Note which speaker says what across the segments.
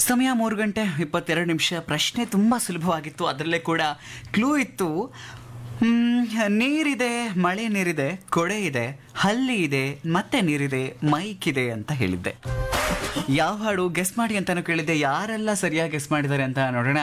Speaker 1: ಸಮಯ ಮೂರು ಗಂಟೆ ಇಪ್ಪತ್ತೆರಡು ನಿಮಿಷ ಪ್ರಶ್ನೆ ತುಂಬ ಸುಲಭವಾಗಿತ್ತು ಅದರಲ್ಲೇ ಕೂಡ ಕ್ಲೂ ಇತ್ತು ಹ್ಮ್, ನೀರಿದೆ ಮಳೆ ನೀರಿದೆ ಕೊಡೆ ಇದೆ ಹಲ್ಲಿ ಇದೆ ಮತ್ತೆ ನೀರಿದೆ ಮೈಕ್ ಇದೆ ಅಂತ ಹೇಳಿದ್ದೆ ಯಾವ ಹಾಡು ಗೆಸ್ ಮಾಡಿ ಅಂತಾನು ಕೇಳಿದ್ದೆ ಯಾರೆಲ್ಲ ಸರಿಯಾಗಿ ಗೆಸ್ ಮಾಡಿದ್ದಾರೆ ಅಂತ ನೋಡೋಣ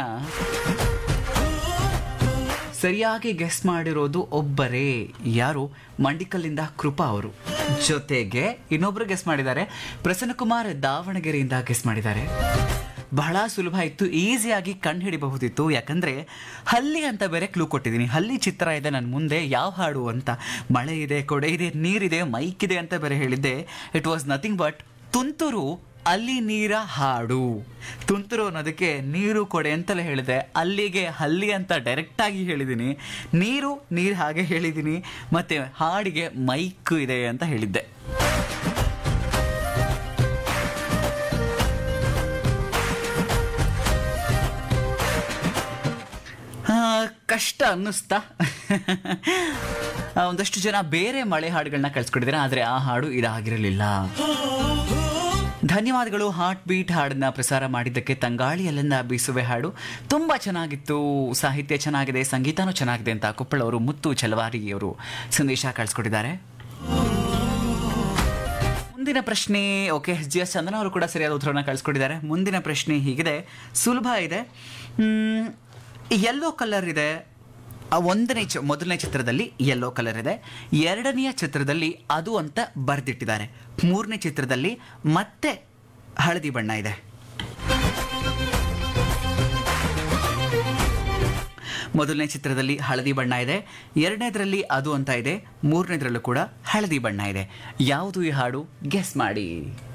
Speaker 1: ಸರಿಯಾಗಿ ಗೆಸ್ ಮಾಡಿರೋದು ಒಬ್ಬರೇ ಯಾರು ಮಂಡಿಕಲ್ಲಿಂದ ಕೃಪಾ ಅವರು ಜೊತೆಗೆ ಇನ್ನೊಬ್ರು ಗೆಸ್ ಮಾಡಿದ್ದಾರೆ ಪ್ರಸನ್ನಕುಮಾರ್ ದಾವಣಗೆರೆಯಿಂದ ಗೆಸ್ ಮಾಡಿದ್ದಾರೆ ಬಹಳ ಸುಲಭ ಇತ್ತು ಈಸಿಯಾಗಿ ಕಂಡು ಹಿಡಿಬಹುದಿತ್ತು ಯಾಕಂದ್ರೆ ಹಲ್ಲಿ ಅಂತ ಬೇರೆ ಕ್ಲೂ ಕೊಟ್ಟಿದ್ದೀನಿ ಹಲ್ಲಿ ಚಿತ್ರ ಇದೆ ನನ್ನ ಮುಂದೆ ಯಾವ ಹಾಡು ಅಂತ ಮಳೆ ಇದೆ ಕೊಡೆ ಇದೆ ನೀರಿದೆ ಮೈಕ್ ಇದೆ ಅಂತ ಬೇರೆ ಹೇಳಿದ್ದೆ ಇಟ್ ವಾಸ್ ನಥಿಂಗ್ ಬಟ್ ತುಂತುರು ಅಲ್ಲಿ ನೀರ ಹಾಡು ತುಂತುರು ಅನ್ನೋದಕ್ಕೆ ನೀರು ಕೊಡೆ ಅಂತಲೇ ಹೇಳಿದೆ ಅಲ್ಲಿಗೆ ಹಲ್ಲಿ ಅಂತ ಡೈರೆಕ್ಟ್ ಆಗಿ ಹೇಳಿದ್ದೀನಿ ನೀರು ನೀರು ಹಾಗೆ ಹೇಳಿದ್ದೀನಿ ಮತ್ತೆ ಹಾಡಿಗೆ ಮೈಕ್ ಇದೆ ಅಂತ ಹೇಳಿದ್ದೆ ಆ, ಕಷ್ಟ ಅನ್ನಿಸ್ತಾ ಆ, ಒಂದಷ್ಟು ಜನ ಬೇರೆ ಮಳೆ ಹಾಡುಗಳನ್ನ ಕಳ್ಸ್ಕೊಟ್ಟಿದ್ದಾರೆ ಆದರೆ ಆ ಹಾಡು ಇದಾಗಿರಲಿಲ್ಲ ಧನ್ಯವಾದಗಳು ಹಾರ್ಟ್ ಬೀಟ್ ಹಾಡನ್ನ ಪ್ರಸಾರ ಮಾಡಿದ್ದಕ್ಕೆ ತಂಗಾಳಿಯಲ್ಲೆಂದ ಬೀಸುವೆ ಹಾಡು ತುಂಬಾ ಚೆನ್ನಾಗಿತ್ತು ಸಾಹಿತ್ಯ ಚೆನ್ನಾಗಿದೆ ಸಂಗೀತನೂ ಚೆನ್ನಾಗಿದೆ ಅಂತ ಕೊಪ್ಪಳವರು ಮುತ್ತು ಚಲವಾರಿ ಅವರು ಸಂದೇಶ ಕಳಿಸ್ಕೊಟ್ಟಿದ್ದಾರೆ ಮುಂದಿನ ಪ್ರಶ್ನೆ ಓಕೆ ಜಿ ಎಸ್ ಚಂದನ ಅವರು ಕೂಡ ಸರಿಯಾದ ಉತ್ತರವನ್ನು ಕಳಿಸ್ಕೊಟ್ಟಿದ್ದಾರೆ ಮುಂದಿನ ಪ್ರಶ್ನೆ ಹೀಗಿದೆ ಸುಲಭ ಇದೆ ಯೆಲ್ಲೋ ಕಲರ್ ಇದೆ ಆ ಒಂದನೇ ಚ ಮೊದಲನೇ ಚಿತ್ರದಲ್ಲಿ ಯೆಲ್ಲೋ ಕಲರ್ ಇದೆ ಎರಡನೆಯ ಚಿತ್ರದಲ್ಲಿ ಅದು ಅಂತ ಬರೆದಿಟ್ಟಿದ್ದಾರೆ ಮೂರನೇ ಚಿತ್ರದಲ್ಲಿ ಮತ್ತೆ ಹಳದಿ ಬಣ್ಣ ಇದೆ ಮೊದಲನೇ ಚಿತ್ರದಲ್ಲಿ ಹಳದಿ ಬಣ್ಣ ಇದೆ ಎರಡನೇದರಲ್ಲಿ ಅದು ಅಂತ ಇದೆ ಮೂರನೇದ್ರಲ್ಲೂ ಕೂಡ ಹಳದಿ ಬಣ್ಣ ಇದೆ ಯಾವುದು ಈ ಹಾಡು ಗೆಸ್ ಮಾಡಿ